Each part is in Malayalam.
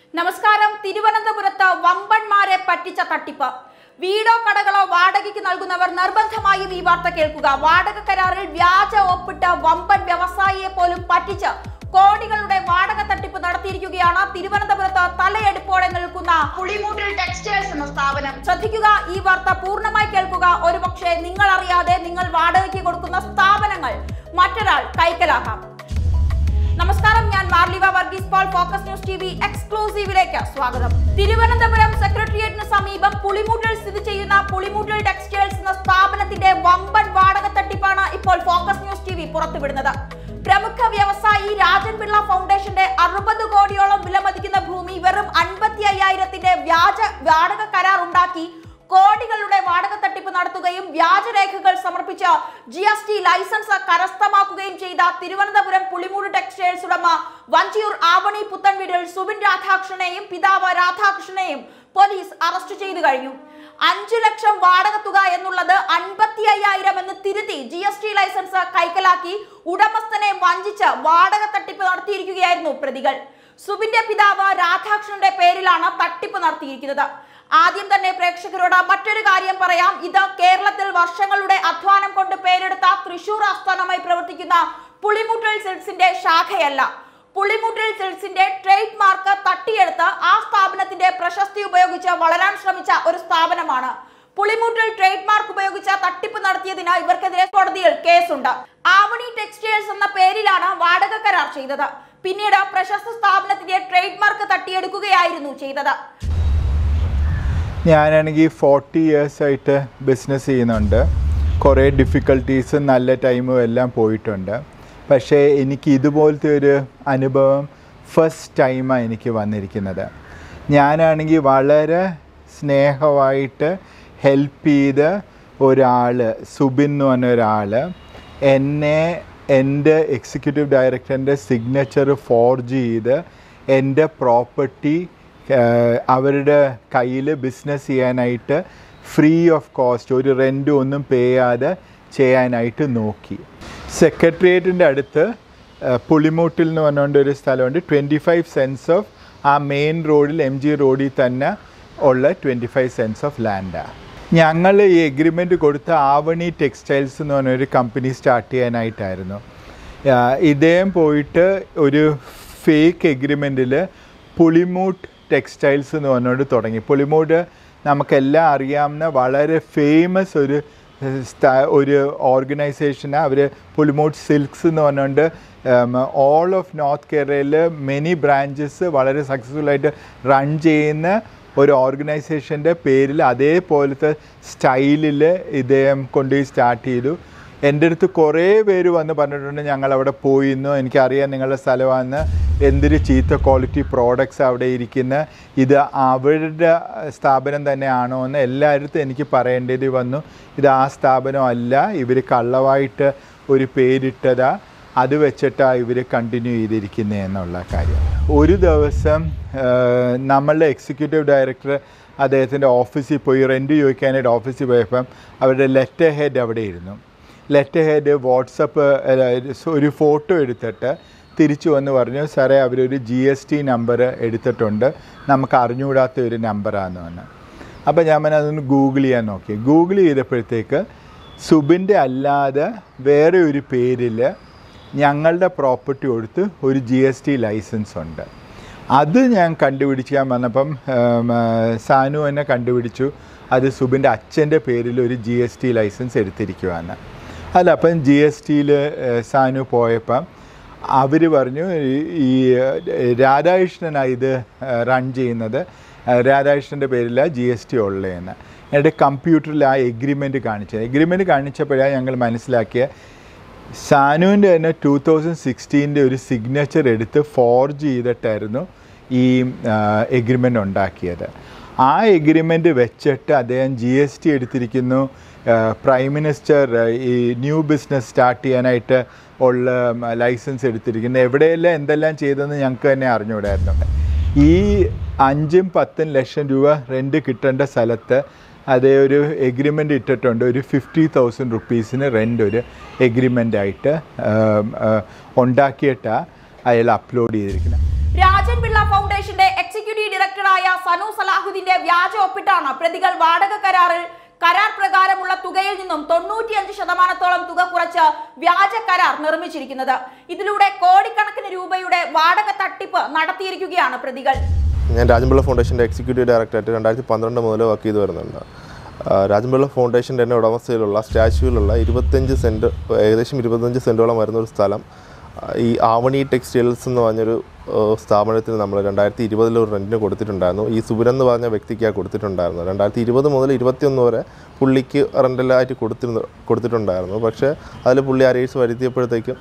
നമസ്കാരം തിരുവനന്തപുരത്ത് വമ്പന്മാരെ പറ്റിച്ച തട്ടിപ്പ് വീടോ കടകളോ വാടകയ്ക്ക് നൽകുന്നവർ നിർബന്ധമായും ഈ വാർത്ത കേൾക്കുക വാടക കരാറിൽ വ്യാജ ഒപ്പിട്ട് വമ്പൻ വ്യവസായിയെ പോലും പറ്റിച്ച് കോടികളുടെ വാടക തട്ടിപ്പ് നടത്തിയിരിക്കുകയാണ് തിരുവനന്തപുരത്ത് തലയെടുപ്പോടെ നിൽക്കുന്ന പുളിമൂട്ടിൽ ടെക്സ്റ്റൈൽസ് എന്ന സ്ഥാപനം ശ്രദ്ധിക്കുക ഈ വാർത്ത പൂർണ്ണമായി കേൾക്കുക ഒരുപക്ഷെ നിങ്ങൾ അറിയാതെ നിങ്ങൾ വാടകയ്ക്ക് കൊടുക്കുന്ന സ്ഥാപനങ്ങൾ മറ്റൊരാൾ കൈക്കലാക്കാം നമസ്കാരം ഞാൻ Marliva Varghese Paul focus news T V എക്സ്ക്ലൂസീവിലേക്ക് സ്വാഗതം തിരുവനന്തപുരം സെക്രട്ടേറിയറ്റിന് സമീപം പുളിമൂട്ടിൽ സ്ഥിതി ചെയ്യുന്ന പുളിമൂട്ടിൽ ടെക്സ്റ്റൈൽസ് എന്ന സ്ഥാപനത്തിന്റെ വമ്പൻ വാടക തട്ടിപ്പാണ് ഇപ്പോൾ ഫോക്കസ് ന്യൂസ് ടി വി പുറത്തുവിടുന്നത് പ്രമുഖ വ്യവസായി രാജൻ പിള്ള ഫൗണ്ടേഷന്റെ അറുപത് കോടിയോളം വിലമതിക്കുന്ന ഭൂമി വെറും അൻപത്തി അയ്യായിരത്തിന്റെ വ്യാജ വാടക കരാർ ഉണ്ടാക്കി കോടികളുടെ വാടക തട്ടിപ്പ് നടത്തുകയും വ്യാജരേഖകൾ സമർപ്പിച്ച് ജി എസ് ടി ലൈസൻസ് കരസ്ഥമാക്കുകയും ചെയ്ത തിരുവനന്തപുരം പുളിമൂട് ടെക്സ്റ്റൈൽസ് ഉടമ വഞ്ചിയൂർ ആവണി പുത്തൻ വീടിൽ സുബിൻ രാധാകൃഷ്ണനെയും പിതാവ് രാധാകൃഷ്ണനെയും പോലീസ് അറസ്റ്റ് ചെയ്തു കഴിഞ്ഞു അഞ്ചു ലക്ഷം വാടക തുക എന്നുള്ളത് അൻപത്തി അയ്യായിരം എന്ന് തിരുത്തി ജി എസ് ടി ലൈസൻസ് കൈക്കലാക്കി ഉടമസ്ഥനെ വഞ്ചിച്ച് വാടക തട്ടിപ്പ് നടത്തിയിരിക്കുകയായിരുന്നു പ്രതികൾ സുബിന്റെ പിതാവ് രാധാകൃഷ്ണന്റെ പേരിലാണ് തട്ടിപ്പ് നടത്തിയിരിക്കുന്നത് ആദ്യം തന്നെ പ്രേക്ഷകരോട് മറ്റൊരു കാര്യം പറയാം ഇത് കേരളത്തിൽ വർഷങ്ങളുടെ അധ്വാനം കൊണ്ട് പേരെടുത്ത തൃശൂർ ആസ്ഥാനമായി പ്രവർത്തിക്കുന്ന പുളിമുട്ടൽ സിൽക്സിന്റെ ശാഖയല്ല പുളിമുട്ടിൽ സിൽക്സിന്റെ ട്രേഡ് മാർക്ക് തട്ടിയെടുത്ത് ആ സ്ഥാപനത്തിന്റെ പ്രശസ്തി ഉപയോഗിച്ച് വളരാൻ ശ്രമിച്ച ഒരു സ്ഥാപനമാണ് പുളിമുട്ടിൽ ട്രേഡ് മാർക്ക് ഉപയോഗിച്ച് തട്ടിപ്പ് നടത്തിയതിന് ഇവർക്കെതിരെ കോടതിയിൽ കേസുണ്ട് ആവണി ടെക്സ്റ്റൈൽസ് എന്ന പേരിലാണ് വാടക കരാർ ചെയ്തത് പിന്നീട് പ്രശസ്ത സ്ഥാപനത്തിന്റെ ട്രേഡ് മാർക്ക് തട്ടിയെടുക്കുകയായിരുന്നു ചെയ്തത് ഞാനാണെങ്കിൽ ഫോർട്ടി ഇയേഴ്സായിട്ട് ബിസിനസ് ചെയ്യുന്നുണ്ട് കുറേ ഡിഫിക്കൽട്ടീസും നല്ല ടൈമും എല്ലാം പോയിട്ടുണ്ട് പക്ഷേ എനിക്ക് ഇതുപോലത്തെ ഒരു അനുഭവം ഫസ്റ്റ് ടൈമാണ് എനിക്ക് വന്നിരിക്കുന്നത് ഞാനാണെങ്കിൽ വളരെ സ്നേഹമായിട്ട് ഹെൽപ്പ് ചെയ്ത ഒരാൾ സുബിൻ എന്ന് പറഞ്ഞ ഒരാൾ എന്നെ എൻ്റെ എക്സിക്യൂട്ടീവ് ഡയറക്ടറിൻ്റെ സിഗ്നച്ചർ ഫോർജ് ചെയ്ത് എൻ്റെ പ്രോപ്പർട്ടി ഏഹ് അവരുടെ കയ്യിൽ ബിസിനസ് ചെയ്യാനായിട്ട് ഫ്രീ ഓഫ് കോസ്റ്റ് ഒരു റെൻറ്റും ഒന്നും പേ ചെയ്യാതെ ചെയ്യാനായിട്ട് നോക്കി സെക്രട്ടേറിയറ്റിൻ്റെ അടുത്ത് ഏഹ് പുളിമൂട്ടിൽ എന്ന് പറഞ്ഞുകൊണ്ട് ഒരു സ്ഥലമുണ്ട് ട്വൻറ്റി ഫൈവ് സെൻസ് ഓഫ് ആ മെയിൻ റോഡിൽ എം ജി റോഡിൽ തന്നെ ഉള്ള ട്വൻറ്റി ഫൈവ് സെൻസ് ഓഫ് ലാൻഡാണ് ഞങ്ങൾ ഈ എഗ്രിമെൻ്റ് കൊടുത്ത ആവണി ടെക്സ്റ്റൈൽസ് എന്ന് പറഞ്ഞൊരു കമ്പനി സ്റ്റാർട്ട് ചെയ്യാനായിട്ടായിരുന്നു ആഹ് ഇദ്ദേഹം പോയിട്ട് ഒരു ഫേക്ക് എഗ്രിമെൻറ്റിൽ പുളിമൂട്ട് ടെക്സ്റ്റൈൽസ് എന്ന് പറഞ്ഞുകൊണ്ട് തുടങ്ങി പുളിമൂട്ട് നമുക്കെല്ലാം അറിയാവുന്ന വളരെ ഫേമസ് ഒരു സ്ഥ- ഒരു ഓർഗനൈസേഷനാണ് അവർ പുളിമൂട്ട് സിൽക്സ് എന്ന് പറഞ്ഞുകൊണ്ട് ഓൾ ഓഫ് നോർത്ത് കേരളയിൽ മെനി ബ്രാഞ്ചസ് വളരെ സക്സസ്ഫുൾ ആയിട്ട് റൺ ചെയ്യുന്ന ഒരു ഓർഗനൈസേഷൻ്റെ പേരിൽ അതേപോലത്തെ സ്റ്റൈലിൽ ഇദ്ദേഹം കൊണ്ടുപോയി സ്റ്റാർട്ട് ചെയ്തു എൻ്റെ അടുത്ത് കുറേ പേര് വന്ന് പറഞ്ഞിട്ടുണ്ട് ഞങ്ങൾ അവിടെ പോയിരുന്നു എനിക്കറിയാം നിങ്ങളുടെ സ്ഥലമാണ് എന്തൊരു ചീത്ത ക്വാളിറ്റി പ്രോഡക്റ്റ്സ് അവിടെ ഇരിക്കുന്ന ഇത് അവരുടെ സ്ഥാപനം തന്നെയാണോ എന്ന് എല്ലായിടത്തും എനിക്ക് പറയേണ്ടത് വന്നു ഇത് ആ സ്ഥാപനം അല്ല ഇവർ കള്ളവായിട്ട് ഒരു പേരിട്ടതാ അത് വെച്ചിട്ടാണ് ഇവർ കണ്ടിന്യൂ ചെയ്തിരിക്കുന്നത് എന്നുള്ള കാര്യം ഒരു ദിവസം ആഹ്, നമ്മളുടെ എക്സിക്യൂട്ടീവ് ഡയറക്ടർ അദ്ദേഹത്തിൻ്റെ ഓഫീസിൽ പോയി റെൻറ്റ് ചോദിക്കാനായിട്ട് ഓഫീസിൽ പോയപ്പം അവരുടെ ലെറ്റർ ഹെഡ് അവിടെ ഇരുന്നു ലെറ്റർ ഹെഡ് വാട്സപ്പ് ഒരു ഫോട്ടോ എടുത്തിട്ട് തിരിച്ചു വന്ന് പറഞ്ഞു സാറേ അവരൊരു ജി എസ് ടി നമ്പർ എടുത്തിട്ടുണ്ട് നമുക്ക് അറിഞ്ഞുകൂടാത്ത ഒരു നമ്പറാന്ന് പറഞ്ഞു അപ്പോൾ ഞാൻ പിന്നെ അതൊന്ന് ഗൂഗിൾ ചെയ്യാൻ നോക്കി ഗൂഗിൾ ചെയ്തപ്പോഴത്തേക്ക് സുബിൻ്റെ അല്ലാതെ വേറെ ഒരു പേരിൽ ഞങ്ങളുടെ പ്രോപ്പർട്ടി കൊടുത്ത് ഒരു ജി എസ് ടി ലൈസൻസ് ഉണ്ട് അത് ഞാൻ കണ്ടുപിടിക്കാൻ വന്നപ്പം ഉം, ആ, സാനു എന്നെ കണ്ടുപിടിച്ചു അത് സുബിൻ്റെ അച്ഛൻ്റെ പേരിൽ ഒരു ജി എസ് ടി ലൈസൻസ് എടുത്തിരിക്കുവാണ് അല്ല അപ്പം ജി എസ് ടിയിൽ സാനു പോയപ്പം അവർ പറഞ്ഞു ഈ- ഈ രാധാകൃഷ്ണനാണ് ഇത് റൺ ചെയ്യുന്നത് രാധാകൃഷ്ണൻ്റെ പേരിലാണ് ജി എസ് ടി ഉള്ളതെന്ന് എന്നിട്ട് കമ്പ്യൂട്ടറിൽ ആ എഗ്രിമെൻറ്റ് കാണിച്ചത് എഗ്രിമെൻറ്റ് കാണിച്ചപ്പോഴാണ് ഞങ്ങൾ മനസ്സിലാക്കിയ സാനുവിൻ്റെ തന്നെ ടൂ തൗസൻഡ് സിക്സ്റ്റീൻ്റെ ഒരു സിഗ്നേച്ചർ എടുത്ത് ഫോർജ് ചെയ്തിട്ടായിരുന്നു ഈ എഗ്രിമെൻ്റ് ഉണ്ടാക്കിയത് ആ എഗ്രിമെൻ്റ് വെച്ചിട്ട് അദ്ദേഹം ജി എസ് ടി എടുത്തിരിക്കുന്നു പ്രൈം മിനിസ്റ്റർ ഈ ന്യൂ ബിസിനസ് സ്റ്റാർട്ട് ചെയ്യാനായിട്ട് ഉള്ള ലൈസൻസ് എടുത്തിരിക്കുന്നു എവിടെയെല്ലാം എന്തെല്ലാം ചെയ്തതെന്ന് ഞങ്ങൾക്ക് തന്നെ അറിഞ്ഞുകൂടായിരുന്നു ഈ അഞ്ചും പത്തും ലക്ഷം രൂപ റെൻറ്റ് കിട്ടേണ്ട സ്ഥലത്ത് അതേ ഒരു എഗ്രിമെൻ്റ് ഇട്ടിട്ടുണ്ട് ഒരു ഫിഫ്റ്റി തൗസൻഡ് റുപ്പീസിന് റെൻ്റ് ഒരു എഗ്രിമെൻ്റ് ആയിട്ട് ഉണ്ടാക്കിയിട്ടാണ് അയാൾ അപ്ലോഡ് ചെയ്തിരിക്കുന്നത് രാജൻ പിള്ള ഫൗണ്ടേഷന്റെ എക്സിക്യൂട്ടീവ് വെച്ചാണ് പ്രതികൾ വാടക കരാറിൽ കരാർ പ്രകാരമുള്ള തുകയിൽ നിന്നും തൊണ്ണൂറ്റിയഞ്ച് ശതമാനത്തോളം തുക കുറച്ച് വ്യാജ കരാർ നിർമ്മിച്ചിരിക്കുന്നത് ഇതിലൂടെ കോടിക്കണക്കിന് രൂപയുടെ വാടക തട്ടിപ്പ് നടത്തിയിരിക്കുകയാണ് പ്രതികൾ ഞാൻ രാജംപിള്ള ഫൗണ്ടേഷൻ്റെ എക്സിക്യൂട്ടീവ് ഡയറക്ടറായിട്ട് രണ്ടായിരത്തി പന്ത്രണ്ട് മുതൽ വർക്ക് ചെയ്ത് വരുന്നുണ്ട് ആ, രാജംപിള്ള ഫൗണ്ടേഷൻ്റെ തന്നെ ഉടമസ്ഥയിലുള്ള സ്റ്റാച്യൂവിലുള്ള ഇരുപത്തഞ്ച് സെൻറ്റ് ഏകദേശം ഇരുപത്തഞ്ച് സെൻറ്റോളം വരുന്ന ഒരു സ്ഥലം ആ, ഈ ആവണി ടെക്സ്റ്റൈൽസ് എന്ന് പറഞ്ഞൊരു ആ, സ്ഥാപനത്തിന് നമ്മൾ രണ്ടായിരത്തി ഇരുപതിൽ ഒരു റെൻറ്റിന് കൊടുത്തിട്ടുണ്ടായിരുന്നു ഈ സുബിരൻ എന്ന് പറഞ്ഞ വ്യക്തിക്കാണ് കൊടുത്തിട്ടുണ്ടായിരുന്നത് രണ്ടായിരത്തി ഇരുപത് മുതൽ ഇരുപത്തിയൊന്ന് വരെ പുള്ളിക്ക് റെൻ്റലായിട്ട് കൊടുത്തിരുന്നു കൊടുത്തിട്ടുണ്ടായിരുന്നു പക്ഷേ അതിൽ പുള്ളി അരേഴ്സ് വരുത്തിയപ്പോഴത്തേക്കും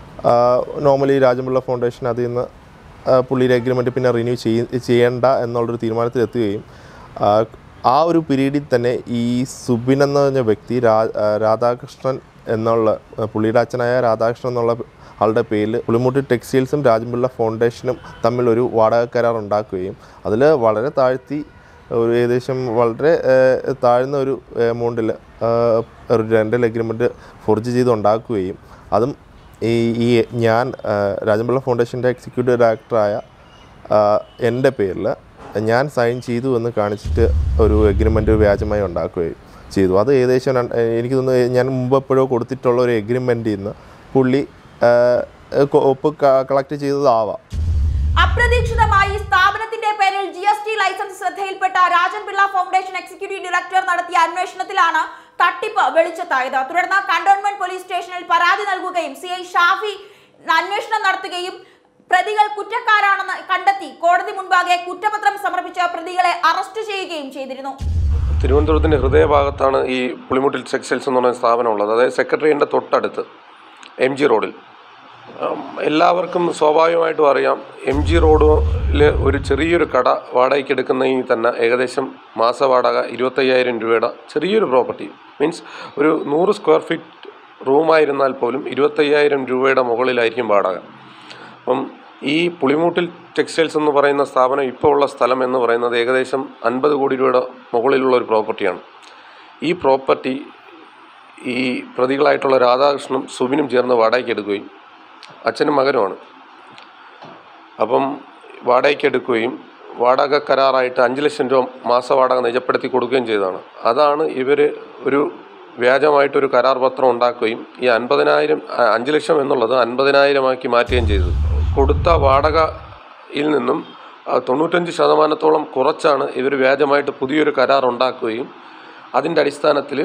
നോർമലി രാജംപിള്ള ഫൗണ്ടേഷൻ അതിൽ നിന്ന് ആ, പുള്ളിയുടെ എഗ്രിമെൻറ്റ് പിന്നെ റിന്യൂ ചെയ്യ ചെയ്യേണ്ട എന്നുള്ളൊരു തീരുമാനത്തിലെത്തുകയും ആ, ആ ഒരു പീരീഡിൽ തന്നെ ഈ സുബിൻ എന്ന് പറഞ്ഞ വ്യക്തി രാ ആ, രാധാകൃഷ്ണൻ എന്നുള്ള ആ, പുള്ളിയുടെ അച്ഛനായ രാധാകൃഷ്ണൻ എന്നുള്ള ആളുടെ പേരിൽ പുളിമുട്ടി ടെക്സ്റ്റൈൽസും രാജംപിള്ള ഫൗണ്ടേഷനും തമ്മിൽ ഒരു വാടക കരാർ ഉണ്ടാക്കുകയും അതിൽ വളരെ താഴ്ത്തി ഒരു ഏകദേശം വളരെ ആ, താഴ്ന്ന ഒരു എമൗണ്ടിൽ ഒരു രണ്ടൽ എഗ്രിമെൻറ്റ് ഫോർജ് ചെയ്ത് ഉണ്ടാക്കുകയും അതും ഈ ഈ ഞാൻ ആ, രാജംപിള്ള ഫൗണ്ടേഷൻ്റെ എക്സിക്യൂട്ടീവ് ഡയറക്ടറായ ആ, എൻ്റെ പേരിൽ ഞാൻ സൈൻ ചെയ്തു എന്ന് കാണിച്ചിട്ട് ഒരു എഗ്രിമെൻറ്റ് വ്യാജമായി ഉണ്ടാക്കുകയും ചെയ്തു അത് ഏകദേശം രണ്ട്- എനിക്ക് തോന്നുന്നു ഞാൻ മുമ്പ് എപ്പോഴോ കൊടുത്തിട്ടുള്ള ഒരു എഗ്രിമെൻറ്റിൽ നിന്ന് പുള്ളി ആ, കൊ- ഒപ്പ് കളക്ട് ചെയ്തതാവാം അപ്രതീക്ഷിതമായി സ്ഥാപനത്തിന്റെ പേരിൽ ജി എസ് ടി ലൈസൻസ് ശ്രദ്ധയിൽപ്പെട്ട Rajan Pillai foundation executive director നടത്തിയ അന്വേഷണത്തിലാണ് തട്ടിപ്പ് വെളിച്ചത്തായത് തുടർന്ന് കണ്ടോൺമെന്റ് പോലീസ് സ്റ്റേഷനിൽ പരാതി നൽകുകയും സി ഐ ഷാഫി അന്വേഷണം നടത്തുകയും പ്രതികൾ കുറ്റക്കാരാണെന്ന് കണ്ടെത്തി കോടതി മുൻപാകെ കുറ്റപത്രം സമർപ്പിച്ച പ്രതികളെ അറസ്റ്റ് ചെയ്യുകയും ചെയ്തിരുന്നു തിരുവനന്തപുരത്തിൻ്റെ ഹൃദയഭാഗത്താണ് ഈ പുളിമുട്ടിൽ ടെക്സ്റ്റൈൽസ് എന്ന് പറയുന്ന സ്ഥാപനമുള്ളത് അതായത് സെക്രട്ടറിയേൻ്റെ തൊട്ടടുത്ത് എം ജി റോഡിൽ ഉം, എല്ലാവർക്കും സ്വാഭാവികമായിട്ടും അറിയാം എം ജി റോഡിൽ ഒരു ചെറിയൊരു കട വാടകയ്ക്ക് എടുക്കുന്നതിൽ തന്നെ ഏകദേശം മാസ വാടക ഇരുപത്തയ്യായിരം രൂപയുടെ ചെറിയൊരു പ്രോപ്പർട്ടി മീൻസ് ഒരു നൂറ് സ്ക്വയർ ഫീറ്റ് റൂമായിരുന്നാൽ പോലും ഇരുപത്തയ്യായിരം രൂപയുടെ മുകളിലായിരിക്കും വാടക അപ്പം ഈ പുളിമൂട്ടിൽ ടെക്സ്റ്റൈൽസ് എന്ന് പറയുന്ന സ്ഥാപനം ഇപ്പോൾ ഉള്ള സ്ഥലം എന്ന് പറയുന്നത് ഏകദേശം അൻപത് കോടി രൂപയുടെ മുകളിലുള്ള ഒരു പ്രോപ്പർട്ടിയാണ് ഈ പ്രോപ്പർട്ടി ഈ പ്രതികളായിട്ടുള്ള രാധാകൃഷ്ണനും സുബിനും ചേർന്ന് വാടകയ്ക്ക് എടുക്കുകയും അച്ഛനും മകനുമാണ് അപ്പം വാടകയ്ക്ക് എടുക്കുകയും വാടക കരാറായിട്ട് അഞ്ച് ലക്ഷം രൂപ മാസ വാടക നിജപ്പെടുത്തി കൊടുക്കുകയും ചെയ്തതാണ് അതാണ് ഇവർ ഒരു വ്യാജമായിട്ടൊരു കരാർ പത്രം ഉണ്ടാക്കുകയും ഈ അൻപതിനായിരം അ- അഞ്ച് ലക്ഷം എന്നുള്ളത് അൻപതിനായിരമാക്കി മാറ്റുകയും ചെയ്തു കൊടുത്ത വാടകയിൽ നിന്നും ആ, തൊണ്ണൂറ്റഞ്ച് ശതമാനത്തോളം കുറച്ചാണ് ഇവർ വ്യാജമായിട്ട് പുതിയൊരു കരാർ ഉണ്ടാക്കുകയും അതിൻ്റെ അടിസ്ഥാനത്തിൽ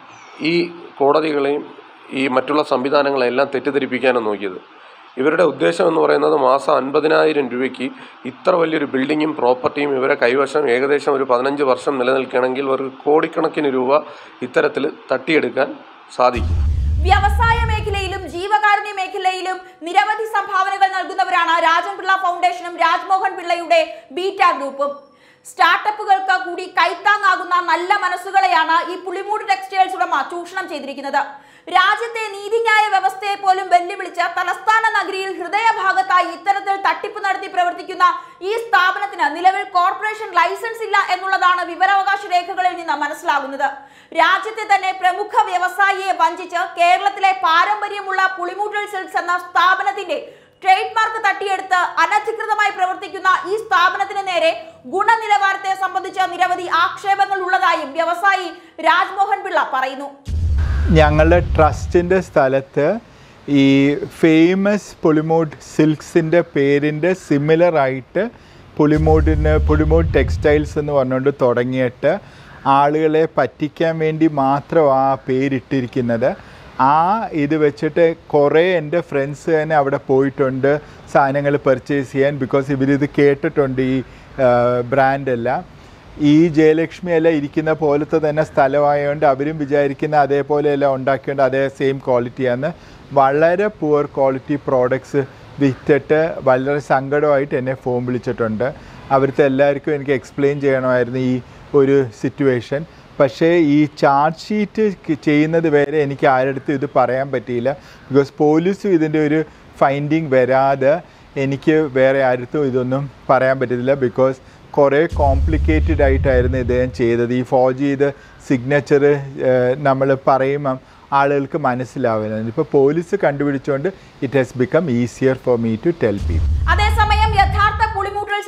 ഈ കോടതികളെയും ഈ മറ്റുള്ള സംവിധാനങ്ങളെല്ലാം തെറ്റിദ്ധരിപ്പിക്കാനും നോക്കിയത് ഇവരുടെ ഉദ്ദേശം എന്ന് പറയുന്നത് മാസം അൻപതിനായിരം രൂപയ്ക്ക് ഇത്ര വലിയൊരു ബിൽഡിങ്ങും പ്രോപ്പർട്ടിയും ഇവരെ കൈവശം ഏകദേശം ഒരു പതിനഞ്ച് വർഷം നിലനിൽക്കണമെങ്കിൽ അവർക്ക് കോടിക്കണക്കിന് രൂപ ഇത്തരത്തിൽ തട്ടിയെടുക്കാൻ സാധിക്കും വ്യവസായ മേഖലയിലും ജീവകാരുണ്യ മേഖലയിലും നിരവധി സംഭാവനകൾ നൽകുന്നവരാണ് രാജൻ പിള്ള ഫൗണ്ടേഷനും രാജ്മോഹൻ പിള്ളയുടെ ബീറ്റ ഗ്രൂപ്പും സ്റ്റാർട്ടപ്പുകൾക്ക് കൂടി കൈത്താങ്ങാകുന്ന നല്ല മനസ്സുകളെയാണ് ഈ പുളിമൂട് ടെക്സ്റ്റൈൽസ് ഉടമ ചൂഷണം ചെയ്തിരിക്കുന്നത് രാജ്യത്തെ നീതിന്യായ വ്യവസ്ഥയെ പോലും വെല്ലുവിളിച്ച് തലസ്ഥാന നഗരിയിൽ ഹൃദയഭാഗത്തായി ഇത്തരത്തിൽ തട്ടിപ്പ് നടത്തി പ്രവർത്തിക്കുന്ന ഈ സ്ഥാപനത്തിന് നിലവിൽ കോർപ്പറേഷൻ ലൈസൻസ് ഇല്ല എന്നുള്ളതാണ് വിവരാവകാശ രേഖകളിൽ നിന്ന് മനസ്സിലാകുന്നത് രാജ്യത്തെ തന്നെ പ്രമുഖ വ്യവസായിയെ വഞ്ചിച്ച് കേരളത്തിലെ പാരമ്പര്യമുള്ള പുളിമൂട്ടൽ സിൽക്സ് എന്ന സ്ഥാപനത്തിന്റെ ട്രേഡ് മാർക്ക് തട്ടിയെടുത്ത് അനധികൃതമായി പ്രവർത്തിക്കുന്ന ഈ സ്ഥാപനത്തിന് നേരെ ഗുണനിലവാരത്തെ സംബന്ധിച്ച നിരവധി ആക്ഷേപങ്ങൾ ഉള്ളതായും വ്യവസായി രാജ്മോഹൻ പിള്ള പറയുന്നു ഞങ്ങളുടെ ട്രസ്റ്റിൻ്റെ സ്ഥലത്ത് ഈ ഫേമസ് പുളിമൂഡ് സിൽക്സിൻ്റെ പേരിൻ്റെ സിമിലർ ആയിട്ട് പുളിമൂടിന് പുളിമൂഡ് ടെക്സ്റ്റൈൽസ് എന്ന് പറഞ്ഞുകൊണ്ട് തുടങ്ങിയിട്ട് ആളുകളെ പറ്റിക്കാൻ വേണ്ടി മാത്രം ആ പേരിട്ടിരിക്കുന്നത് ആ ഇത് വെച്ചിട്ട് കുറേ എൻ്റെ ഫ്രണ്ട്സ് തന്നെ അവിടെ പോയിട്ടുണ്ട് സാധനങ്ങൾ പർച്ചേസ് ചെയ്യാൻ ബിക്കോസ് ഇവരിത് കേട്ടിട്ടുണ്ട് ഈ ബ്രാൻഡെല്ലാം ഈ ജയലക്ഷ്മി എല്ലാം ഇരിക്കുന്ന പോലത്തെ തന്നെ സ്ഥലമായതുകൊണ്ട് അവരും വിചാരിക്കുന്ന അതേപോലെ എല്ലാം ഉണ്ടാക്കിയോണ്ട് അതേ സെയിം ക്വാളിറ്റിയാണ് വളരെ പുവർ ക്വാളിറ്റി പ്രോഡക്ട്സ് വിറ്റിട്ട് വളരെ സങ്കടമായിട്ട് എന്നെ ഫോൺ വിളിച്ചിട്ടുണ്ട് അവിടുത്തെ എല്ലാവർക്കും എനിക്ക് എക്സ്പ്ലെയിൻ ചെയ്യണമായിരുന്നു ഈ ഒരു സിറ്റുവേഷൻ പക്ഷേ ഈ ചാർജ് ഷീറ്റ് ചെയ്യുന്നത് വരെ എനിക്ക് ആരടുത്തും ഇത് പറയാൻ പറ്റിയില്ല ബിക്കോസ് പോലീസും ഇതിൻ്റെ ഒരു ഫൈൻഡിങ് വരാതെ എനിക്ക് വേറെ ആരടുത്തും ഇതൊന്നും പറയാൻ പറ്റത്തില്ല ബിക്കോസ് കുറേ കോംപ്ലിക്കേറ്റഡ് ആയിട്ടായിരുന്നു ഇദ്ദേഹം ചെയ്തത് ഈ ഫോർജ് ചെയ്ത് സിഗ്നച്ചർ നമ്മൾ പറയുമ്പം ആളുകൾക്ക് മനസ്സിലാവില്ല ഇപ്പോൾ പോലീസ് കണ്ടുപിടിച്ചുകൊണ്ട് it has become easier for me to tell people അതേസമയം യഥാർത്ഥ പുളിമൂട്ടൽ സിൽക്സ്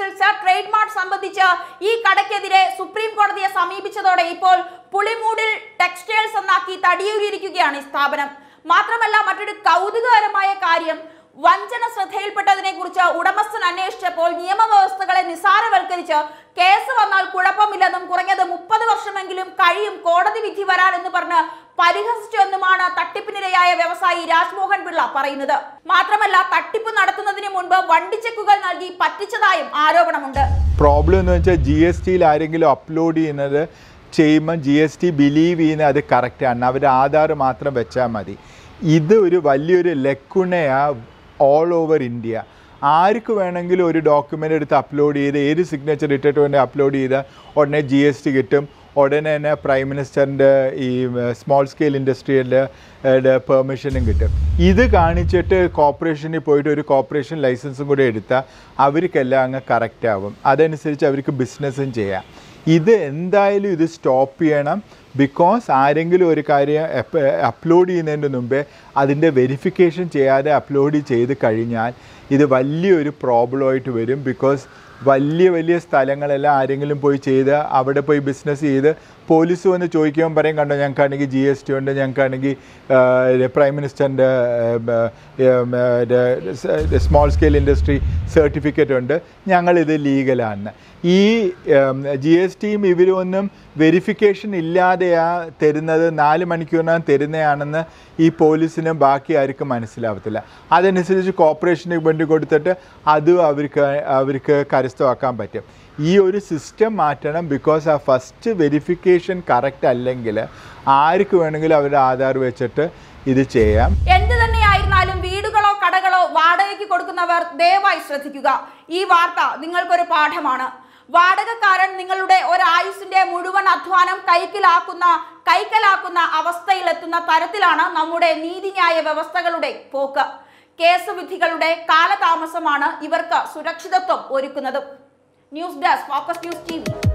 ട്രേഡ് മാർക്ക് സംബന്ധിച്ച് ഈ കടയ്ക്കെതിരെ സുപ്രീം കോടതിയെ സമീപിച്ചതോടെ ഇപ്പോൾ പുളിമൂടിൽ ടെക്സ്റ്റൈൽസ് എന്നാക്കി തടിയൂരിയിരിക്കുകയാണ് ഈ സ്ഥാപനം മാത്രമല്ല മറ്റൊരു കൗതുകകരമായ കാര്യം വഞ്ചന ശ്രദ്ധയിൽപ്പെട്ടതിനെ കുറിച്ച് ഉടമസ്ഥൻ അന്വേഷിച്ചപ്പോൾ നിയമവ്യവസ്ഥകളെ നിസാരവൽക്കരിച്ച് കേസ് വന്നാൽ കുഴപ്പമില്ലെന്നും കുറഞ്ഞത് മുപ്പത് വർഷമെങ്കിലും കഴിയും കോടതി വിധി വരാനെന്ന് പറഞ്ഞ് പരിഹസിച്ചെന്നുമാണ് തട്ടിപ്പിനിരയായ വ്യവസായി രാജ്മോഹൻ പിള്ള പറയുന്നത് മാത്രമല്ല തട്ടിപ്പ് നടത്തുന്നതിന് മുൻപ് വണ്ടിച്ചെക്കുകൾ നൽകി പറ്റിച്ചതായും ആരോപണമുണ്ട് പ്രോബ്ലം എന്ന് വെച്ചാൽ ജി എസ് ടിയിൽ ആരെങ്കിലും അപ്ലോഡ് ചെയ്യുന്നത് ചെയ്യുമ്പോൾ ജി എസ് ടി ബിലീവ് ചെയ്യുന്നത് അത് കറക്റ്റാണ് അവർ ആധാർ മാത്രം വെച്ചാൽ മതി ഇത് ഒരു വലിയൊരു ലക്കുണയാ ഓൾ ഓവർ ഇന്ത്യ ആർക്ക് വേണമെങ്കിലും ഒരു ഡോക്യുമെൻ്റ് എടുത്ത് അപ്ലോഡ് ചെയ്ത് ഏത് സിഗ്നേച്ചർ ഇട്ടിട്ട് വേണ്ടി അപ്ലോഡ് ചെയ്താൽ ഉടനെ ജി എസ് ടി കിട്ടും ഉടനെ തന്നെ പ്രൈം മിനിസ്റ്ററിൻ്റെ ഈ സ്മോൾ സ്കെയിൽ ഇൻഡസ്ട്രിയുടെ പെർമിഷനും കിട്ടും ഇത് കാണിച്ചിട്ട് കോർപ്പറേഷനിൽ പോയിട്ട് ഒരു കോർപ്പറേഷൻ ലൈസൻസും കൂടെ എടുത്താൽ അവർക്കെല്ലാം അങ്ങ് കറക്റ്റ് ആവും അതനുസരിച്ച് അവർക്ക് ബിസിനസ്സും ചെയ്യാം ഇത് എന്തായാലും ഇത് സ്റ്റോപ്പ് ചെയ്യണം ബിക്കോസ് ആരെങ്കിലും ഒരു കാര്യം അപ്ലോഡ് ചെയ്യുന്നതിന് മുമ്പേ അതിൻ്റെ വെരിഫിക്കേഷൻ ചെയ്യാതെ അപ്ലോഡ് ചെയ്ത് കഴിഞ്ഞാൽ ഇത് വലിയൊരു പ്രോബ്ലമായിട്ട് വരും ബിക്കോസ് വലിയ വലിയ സ്ഥലങ്ങളെല്ലാം ആരെങ്കിലും പോയി ചെയ്ത് അവിടെ പോയി ബിസിനസ് ചെയ്ത് പോലീസ് വന്ന് ചോദിക്കുമ്പോൾ പറയും കണ്ടോ ഞങ്ങൾക്കാണെങ്കിൽ ജി എസ് ടി ഉണ്ട് ഞങ്ങൾക്കാണെങ്കിൽ പ്രൈം മിനിസ്റ്ററിൻ്റെ സ്മോൾ സ്കെയിൽ ഇൻഡസ്ട്രി സർട്ടിഫിക്കറ്റ് ഉണ്ട് ഞങ്ങളിത് ലീഗലാണ് ഈ ജി എസ് ടിയും ഇവരൊന്നും വെരിഫിക്കേഷൻ ഇല്ലാതെയാ തരുന്നത് നാല് മണിക്കൂറിനകം തരുന്നതാണെന്ന് ഈ പോലീസിനും ബാക്കി ആർക്കും മനസ്സിലാവത്തില്ല അതനുസരിച്ച് കോർപ്പറേഷന് വേണ്ടി കൊടുത്തിട്ട് അതും അവർക്ക് അവർക്ക് കരസ്ഥമാക്കാൻ പറ്റും ഈ ഒരു സിസ്റ്റം മാറ്റണം ബിക്കോസ് ആ ഫസ്റ്റ് വെരിഫിക്കേഷൻ കറക്റ്റ് അല്ലെങ്കിൽ ആർക്ക് വേണമെങ്കിലും അവരുടെ ആധാർ വെച്ചിട്ട് ഇത് ചെയ്യാം എന്ത് തന്നെയായിരുന്നാലും വീടുകളോ കടകളോ വാടകയ്ക്ക് കൊടുക്കുന്നവർ ദയവായി ശ്രദ്ധിക്കുക ഈ വാർത്ത നിങ്ങൾക്കൊരു പാഠമാണ് വാടകക്കാരൻ നിങ്ങളുടെ ഒരായുസിന്റെ മുഴുവൻ അധ്വാനം കൈക്കലാക്കുന്ന കൈക്കലാക്കുന്ന അവസ്ഥയിലെത്തുന്ന തരത്തിലാണ് നമ്മുടെ നീതിന്യായ വ്യവസ്ഥകളുടെ പോക്ക് കേസ് വിധികളുടെ കാലതാമസമാണ് ഇവർക്ക് സുരക്ഷിതത്വം ഒരുക്കുന്നതും news desk focus news T